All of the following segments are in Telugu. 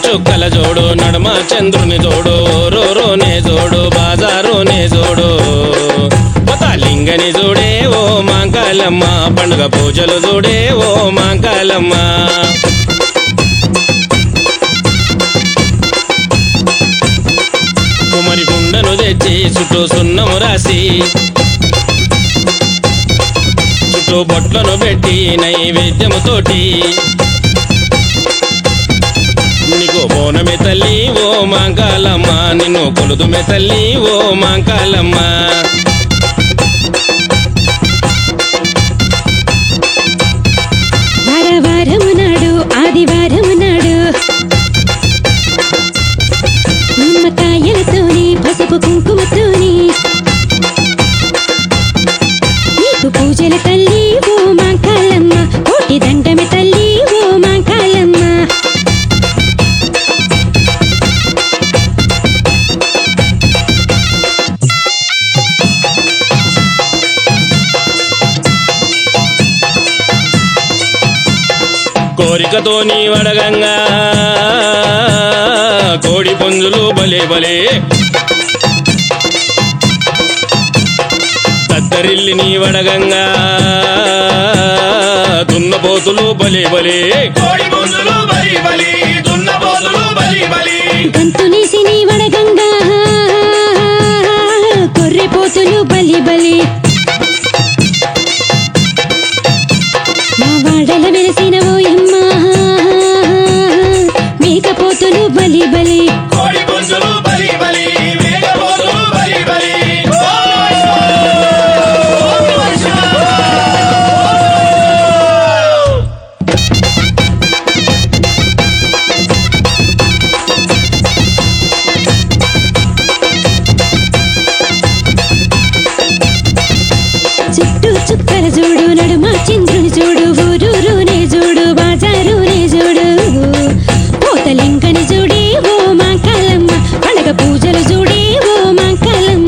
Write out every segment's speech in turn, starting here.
చుక్కల జోడు నడమ చంద్రుని జోడు రో రోనే జోడు బాజారునే జోడు లింగని జోడే ఓ మాంకాలమ్మ పండుగ పూజలు జోడే ఓ మాంకాలమ్మ కుమరి గుండను తెచ్చి చుట్టూ సున్నము రాసి చుట్టూ బొట్లను పెట్టి నైవేద్యముతోటి నీకు బోనమే తల్లి ఓ మాంకాలమ్మ నిన్ను కొలుదుమే తల్లి ఓ మాంకాలమ్మ వారవారము నాడు ఆదివారము నాడు నిమ్మకాయలతోని పసుపు కుంకుమతోని నీకు పూజల తల్లి ఓ మాంకాలమ్మ కోటి దండమే తల్లి ఓ మాంకాలమ్మ కోరికతో నీ వడగంగా కోడి పుంజులు బలే బలే తద్దరిల్లి నీ వడగంగా దున్నపోతులు బలే బలే కోడి పుంజులు బలి బలి దున్నపోతులు బలి బలి గంతునేసి నీ వడగంగా కొర్రె పోతులు బలి బలి మా వాడల వెలిసిన ఓయమ్మ మేకపోతులు బలి బలి కోడి పుంజులు బలి బలి మేకపోతులు బలి బలి చుట్టూ చుక్కల చూడు నడుమ చంద్రుని చూడు ఊరూరునే చూడు బాజారునే చూడు పోతలింకని చూడే ఓ మాంకాలమ్మ పండగ పూజలు చూడే ఓ మాంకాలమ్మ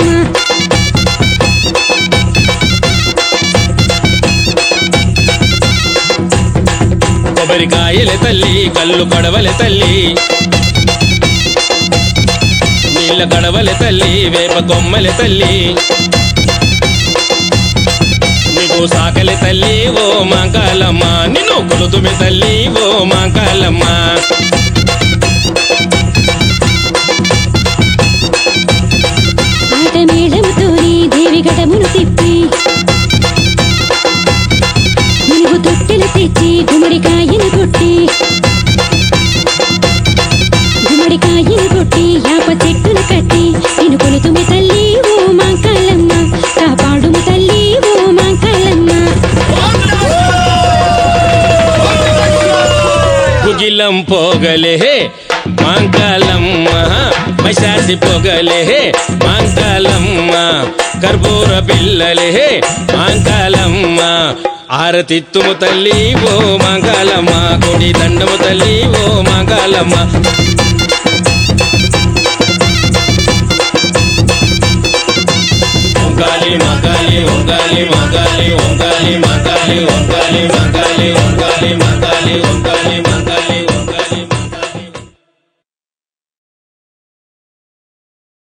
కొబ్బరికాయల తల్లి కళ్ళు కడవలె తల్లి నీళ్ళ కడవలె తల్లి వేప కొమ్మలె తల్లి నీకు సాకలి తల్లి ఓ మాంకాలమ్మ నిన్ను కొలుతుమి తల్లి ఓ మాంకాలమ్మ ఆట మేళముతోని దేవి గడమును తిప్పి మునుగు తొట్టెలు తెచ్చి గుమ్మడికాయను కొట్టి గుమ్మడికాయను కొట్టి యాప చెట్టును కట్టి నేను కొలుతుమి తల్లి ఓ మాంకాలమ్మ కాపాడుము తల్లి ఓ మాంకాలమ్మ కుగిలం పోగలే మాంకాలమ్మ మైశాసి పొగలే మాంకాలమ్మ కర్పూర పిల్లలే మాంకాలమ్మ ఆరతిత్తుము తల్లి ఓ మాంకాలమ్మ కొడి దండము తల్లి ఓ మాంకాలమ్మ ఒంగాలి మగాలి ఒంగాలి మగాలి ఒంగాలి మగాలి ఒంగాలి మగాలి ఒంగాలి మగాలి ఒంగాలి